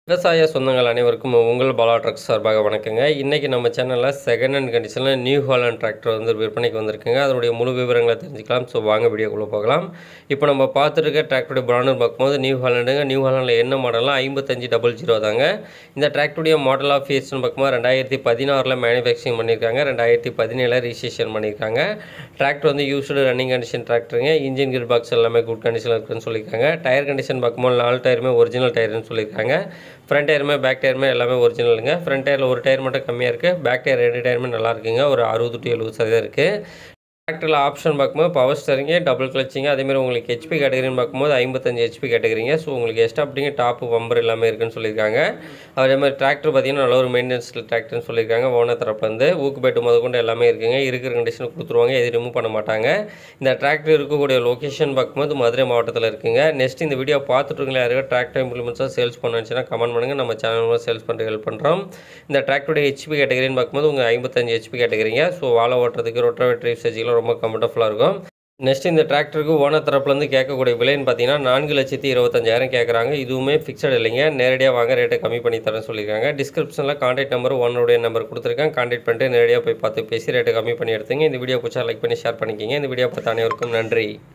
விவசாய சொந்தங்கள் அனைவருக்கும் உங்கள் பாலா ட்ரக்ஸ் சார்பாக வணக்கங்க இன்றைக்கி நம்ம சேனலில் செகண்ட் ஹேண்ட் கண்டிஷனில் நியூ ஹாலண்ட் டிராக்டர் வந்து விற்பனைக்கு வந்திருக்குங்க அதனுடைய முழு விவரங்களை தெரிஞ்சுக்கலாம் ஸோ வாங்க வீடியோக்குள்ளே போகலாம் இப்போ நம்ம பார்த்துருக்க டிராக்டருடைய பிராண்டர் பார்க்கும்போது நியூ ஹாலண்டுங்க நியூ ஹாலண்டில் என்ன மாடல்லாம் ஐம்பத்தஞ்சு டபுள் ஜீரோ தாங்க இந்த டிராக்டருடைய மாடல் ஆஃப் இயர்ஸ்னு பார்க்கும்போது ரெண்டாயிரத்தி பதினாறில் மேனுஃபேக்சரிங் பண்ணியிருக்காங்க ரெண்டாயிரத்தி பதினேழில் ரிஜிஸ்ட்ரேஷன் பண்ணியிருக்காங்க டிராக்டர் வந்து யூஸ்டு ரன்னிங் கண்டிஷன் டிராக்டருங்க இன்ஜின் கியர் பாக்ஸ் எல்லாமே குட் கண்டிஷனில் இருக்குன்னு சொல்லியிருக்காங்க டயர் கண்டிஷன் பார்க்கும்போது நாலு டயருமே ஒரிஜினல் டயர்னு சொல்லியிருக்காங்க ஃப்ரண்ட் டயருமே பேக் டயருமே எல்லாமே ஒரிஜினலுங்க ஃப்ரண்ட் டயரில் ஒரு டயர் மட்டும் கம்மியாக இருக்குது பேக் டயர் ரெண்டு டயருமே நல்லா இருக்குங்க ஒரு அறுபது டு எழுபது சதவீதம் இருக்குது டிராக்டரில் ஆப்ஷன் பார்க்கும்போது பவர் ஸ்டரிங்க டபுள் கிளச்சிங்க அதேமாதிரி உங்களுக்கு ஹெச்பி கேட்டகரின்னு பார்க்கும்போது ஐம்பத்தஞ்சு ஹெச்பி கேட்டகரிங்க ஸோ உங்களுக்கு எஸ்ட் அப்படிங்க டாப்பு பம்பர் எல்லாமே இருக்குன்னு சொல்லியிருக்காங்க அதே மாதிரி டிராக்டர் பார்த்தீங்கன்னா நல்ல ஒரு மெயின்டெனன்ஸ் டிராக்டர்னு சொல்லியிருக்காங்க ஓனர் தரப்புலேருந்து ஊக்கு பேட்டு முத கொண்டு எல்லாமே இருக்குங்க இருக்கிற கண்டிஷன் கொடுத்துருவாங்க எது ரிமூவ் பண்ண மாட்டாங்க இந்த டிராக்டர் இருக்கக்கூடிய லொக்கேஷன் பார்க்கும்போது மதுரை மாவட்டத்தில் இருக்குங்க நெக்ஸ்ட் இந்த வீடியோ பார்த்துட்டு யாருக்கா டிராக்டர் இம்ப்ளிமெண்ட்ஸாக சேல்ஸ் பண்ணணுச்சுன்னா கமெண்ட் பண்ணுங்கள் நம்ம சேனல் சேல்ஸ் பண்ணுற ஹெல்ப் பண்ணுறோம் இந்த டிராக்டருடைய ஹெச்பி கேட்டகரின்னு பார்க்கும்போது உங்கள் ஐம்பத்தஞ்சு ஹெச்பி கேட்டகரிங்க ஸோ வாழை ஓட்டுறதுக்கு ரொட்டவேட்டர் யூசேஜிலாம் ரொம்ப கம்ஃபர்டபுளாக இருக்கும் நெக்ஸ்ட் இந்த டிராக்டருக்கு ஓனர் தரப்புலேருந்து கேட்கக்கூடிய விலைன்னு பார்த்தீங்கன்னா நான்கு லட்சத்தி இருபத்தஞ்சாயிரம் கேட்குறாங்க இதுவுமே ஃபிக்ஸட் இல்லைங்க நேரடியாக வாங்க ரேட்டை கம்மி பண்ணி தரேன்னு சொல்லியிருக்காங்க டிஸ்கிரிப்ஷனில் கான்டாக்ட் நம்பர் ஒன்னுடைய நம்பர் கொடுத்துருக்கேன் கான்டாக்ட் பண்ணிட்டு நேரடியாக போய் பார்த்து பேசி ரேட்டை கம்மி பண்ணி எடுத்துங்க இந்த வீடியோ பிடிச்சா லைக் பண்ணி ஷேர் பண்ணிக்கிங்க இந்த வீடியோ பார்த்த அனைவருக்கும் நன்றி